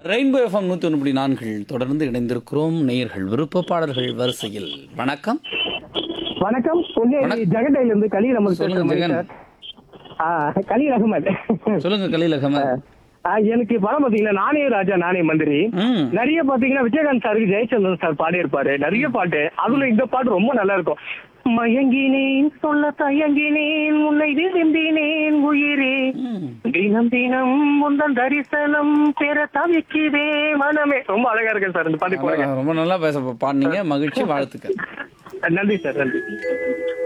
Rainbow FM நூற்றி ஒன்று புள்ளி நான்கில் தொடர்ந்து இணைந்திருக்கிறோம் நேயர்கள் விருப்ப பாடல்கள் வரிசையில் வணக்கம் வணக்கம் பொன்னேரி ஜெகடையில இருந்து கலீல் அகமது சொல்லுங்க, பேசுறேன் ஜெகன். சார். ஆ, கலீல் அகமது சொல்லுங்க கலீல் அகமது ஆ, எனக்கு படம் பாத்தீங்கன்னா நானே ராஜா நானே மந்திரி ம் நிறைய பாத்தீங்கன்னா விஜயகாந்த் சாருக்கு ஜெயச்சந்திரன் சார் பாடியிருப்பாரு நிறைய பாட்டு அதுல இந்த பாட்டு ரொம்ப நல்லா இருக்கும் மயங்கினேன் சொல்ல தயங்கினேன் உன்னை விரும்பினேன் உயிரே ம். தினம் தினம் முந்தன் தரிசனம் பெற தவிக்கிறே மனமே ரொம்ப அழகா இருக்கு சார் இந்த பாட்டு போடுங்க ரொம்ப நல்லா பேச பாடினீங்க மகிழ்ச்சி வாழ்த்துக்கள் நன்றி சார் நன்றி